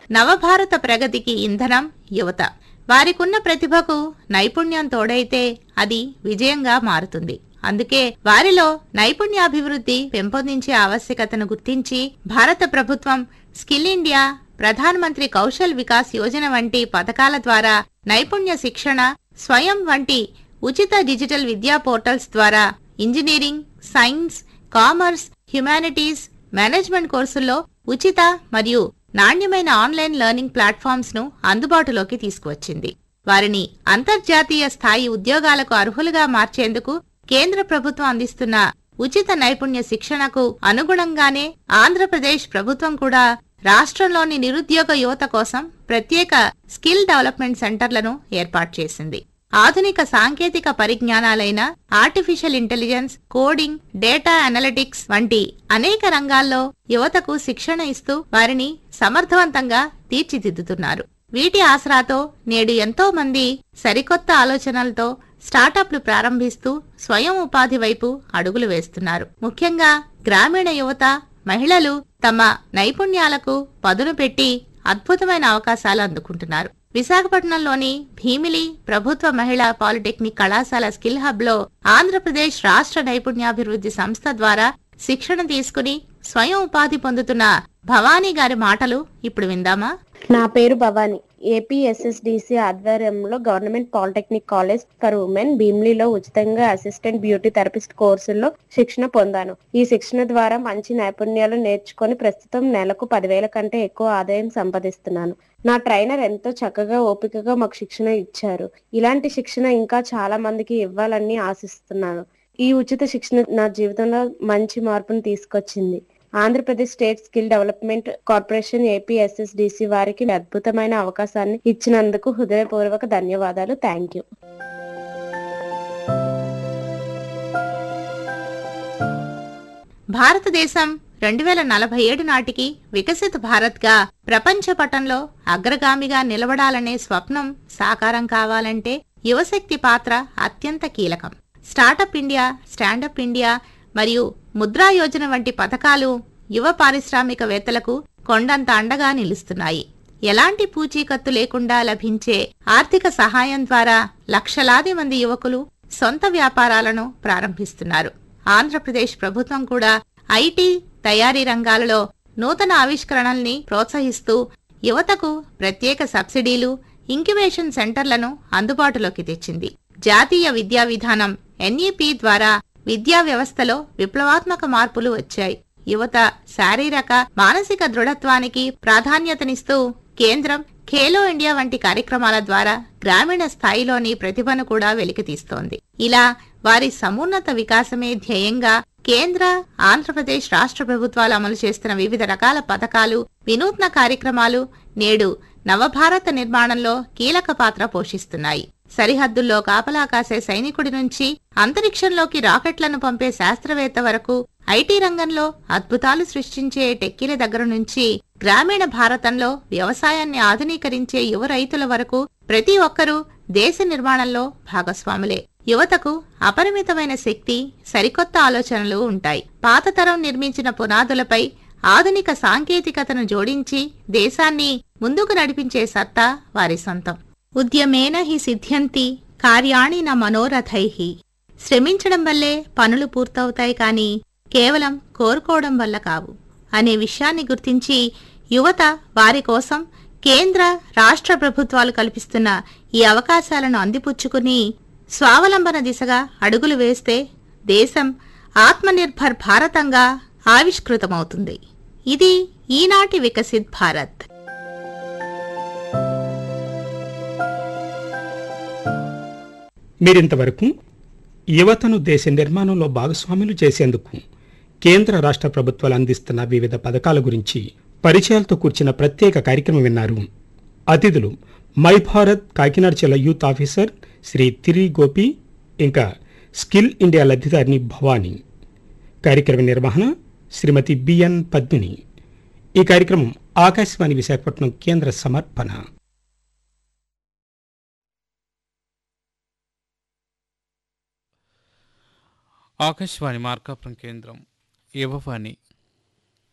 నవభారత ప్రగతికి ఇంధనం యువత వారికున్న ప్రతిభకు నైపుణ్యం తోడైతే అది విజయంగా మారుతుంది అందుకే వారిలో నైపుణ్యాభివృద్ధి పెంపొందించే ఆవశ్యకతను గుర్తించి భారత ప్రభుత్వం స్కిల్ ఇండియా ప్రధానమంత్రి కౌశల్ వికాస్ యోజన వంటి పథకాల ద్వారా నైపుణ్య శిక్షణ స్వయం వంటి ఉచిత డిజిటల్ విద్యా పోర్టల్స్ ద్వారా engineering science commerce humanities management కోర్సుల్లో ఉచిత మరియు నాణ్యమైన ఆన్లైన్ లెర్నింగ్ ప్లాట్ఫామ్స్ ను అందుబాటులోకి తీసుకువచ్చింది వారిని అంతర్జాతీయ స్థాయి ఉద్యోగాలకు అర్హులుగా మార్చేందుకు కేంద్ర ప్రభుత్వం అందిస్తున్న ఉచిత నైపుణ్య శిక్షణకు అనుగుణంగానే ఆంధ్రప్రదేశ్ ప్రభుత్వం కూడా రాష్ట్రంలోని నిరుద్యోగ యువత కోసం ప్రత్యేక స్కిల్ డెవలప్మెంట్ సెంటర్లను ఏర్పాటు చేసింది ఆధునిక సాంకేతిక పరిజ్ఞానాలైన artificial intelligence coding data analytics వంటి అనేక రంగాల్లో యువతకు శిక్షణ ఇస్తూ వారిని సమర్థవంతంగా తీర్చిదిద్దుతున్నారు వీటి ఆసరాతో నేడు ఎంతో మంది సరికొత్త ఆలోచనలతో స్టార్టప్లు ప్రారంభిస్తూ స్వయం ఉపాధి వైపు అడుగులు వేస్తున్నారు ముఖ్యంగా గ్రామీణ యువత మహిళలు తమ నైపుణ్యాలకు పదును పెట్టి అద్భుతమైన అవకాశాలు అందుకుంటున్నారు విశాఖపట్నంలోని భీమిలి ప్రభుత్వ మహిళా పాలిటెక్నిక్ కళాశాల స్కిల్ హబ్ లో ఆంధ్రప్రదేశ్ రాష్ట్ర నైపుణ్యాభివృద్ధి సంస్థ ద్వారా శిక్షణ తీసుకుని స్వయం ఉపాధి పొందుతున్న భవానీ గారి మాటలు ఇప్పుడు విందామా నా పేరు భవాని ఏపీఎస్ఎస్డిసి ఆధ్వర్యంలో government polytechnic college for women భీమ్లీలో ఉచితంగా అసిస్టెంట్ బ్యూటీ థెరపిస్ట్ కోర్సుల్లో శిక్షణ పొందాను ఈ శిక్షణ ద్వారా మంచి నైపుణ్యాలు నేర్చుకొని ప్రస్తుతం నెలకు పదివేల కంటే ఎక్కువ ఆదాయం సంపాదిస్తున్నాను నా ట్రైనర్ ఎంతో చక్కగా ఓపికగా మాకు శిక్షణ ఇచ్చారు ఇలాంటి శిక్షణ ఇంకా చాలా మందికి ఇవ్వాలని ఆశిస్తున్నాను ఈ ఉచిత శిక్షణ నా జీవితంలో మంచి మార్పును తీసుకొచ్చింది Andhra Pradesh state skill development corporation APSSDC వారికి అద్భుతమైన అవకాశాన్ని ఇచ్చినందుకు హృదయపూర్వక ధన్యవాదాలు థ్యాంక్ యూ భారతదేశం రెండు వేల నలభై ఏడు నాటికి వికసిత భారత్గా ప్రపంచ పటంలో అగ్రగామిగా నిలబడాలనే స్వప్నం సాకారం కావాలంటే యువశక్తి పాత్ర అత్యంత కీలకం స్టార్టప్ ఇండియా స్టాండప్ ఇండియా మరియు ముద్రా యోజన వంటి పథకాలు యువ పారిశ్రామికవేత్తలకు కొండంత అండగా నిలుస్తున్నాయి ఎలాంటి పూచీకత్తు లేకుండా లభించే ఆర్థిక సహాయం ద్వారా లక్షలాది మంది యువకులు సొంత వ్యాపారాలను ప్రారంభిస్తున్నారు ఆంధ్రప్రదేశ్ ప్రభుత్వం కూడా ఐటీ తయారీ రంగాలలో నూతన ఆవిష్కరణల్ని ప్రోత్సహిస్తూ యువతకు ప్రత్యేక సబ్సిడీలు ఇంక్యుబేషన్ సెంటర్లను అందుబాటులోకి తెచ్చింది జాతీయ విద్యా విధానం ఎన్ఈపి ద్వారా విద్యా వ్యవస్థలో విప్లవాత్మక మార్పులు వచ్చాయి యువత శారీరక మానసిక దృఢత్వానికి ప్రాధాన్యతనిస్తూ కేంద్రం ఖేలో ఇండియా వంటి కార్యక్రమాల ద్వారా గ్రామీణ స్థాయిలోని ప్రతిభను కూడా వెలికితీస్తోంది ఇలా వారి సమున్నత వికాసమే ధ్యేయంగా కేంద్ర ఆంధ్రప్రదేశ్ రాష్ట్ర ప్రభుత్వాలు అమలు చేస్తున్న వివిధ రకాల పథకాలు వినూత్న కార్యక్రమాలు నేడు నవభారత నిర్మాణంలో కీలక పాత్ర పోషిస్తున్నాయి సరిహద్దుల్లో కాపలా కాసే సైనికుడి నుంచి అంతరిక్షంలోకి రాకెట్లను పంపే శాస్త్రవేత్త వరకు ఐటీ రంగంలో అద్భుతాలు సృష్టించే టెక్కీల దగ్గర నుంచి గ్రామీణ భారతంలో వ్యవసాయాన్ని ఆధునీకరించే యువ రైతుల వరకు ప్రతి ఒక్కరూ దేశ నిర్మాణంలో భాగస్వాములే యువతకు అపరిమితమైన శక్తి సరికొత్త ఆలోచనలు ఉంటాయి పాత తరం నిర్మించిన పునాదులపై ఆధునిక సాంకేతికతను జోడించి దేశాన్ని ముందుకు నడిపించే సత్తా వారి సొంతం ఉద్యమేన హి సిద్ధ్యంతి కార్యాణి న మనోరథైః శ్రమించడం వల్లే పనులు పూర్తవుతాయి కానీ కేవలం కోరుకోవడం వల్ల కావు అనే విషయాన్ని గుర్తించి యువత వారి కోసం కేంద్ర రాష్ట్ర ప్రభుత్వాలు కల్పిస్తున్న ఈ అవకాశాలను అందిపుచ్చుకుని స్వావలంబన దిశగా అడుగులు వేస్తే దేశం ఆత్మనిర్భర్ భారతంగా ఆవిష్కృతమవుతుంది ఇది ఈనాటి వికసిత్ భారత్ మీరింతవరకు యువతను దేశ నిర్మాణంలో భాగస్వాములు చేసేందుకు కేంద్ర రాష్ట్ర ప్రభుత్వాలు అందిస్తున్న వివిధ పథకాల గురించి పరిచయాలతో కూర్చిన ప్రత్యేక కార్యక్రమం విన్నారు అతిథులు మై భారత్ కాకినాడ జిల్లా యూత్ ఆఫీసర్ శ్రీ తిరి గోపి ఇంకా స్కిల్ ఇండియా లబ్ధిదారిని భవానీ కార్యక్రమ నిర్వహణ శ్రీమతి బిఎన్ పద్మిని ఈ కార్యక్రమం ఆకాశవాణి విశాఖపట్నం కేంద్ర సమర్పణ ఆకాశవాణి మార్కాపురం కేంద్రం యువవాణి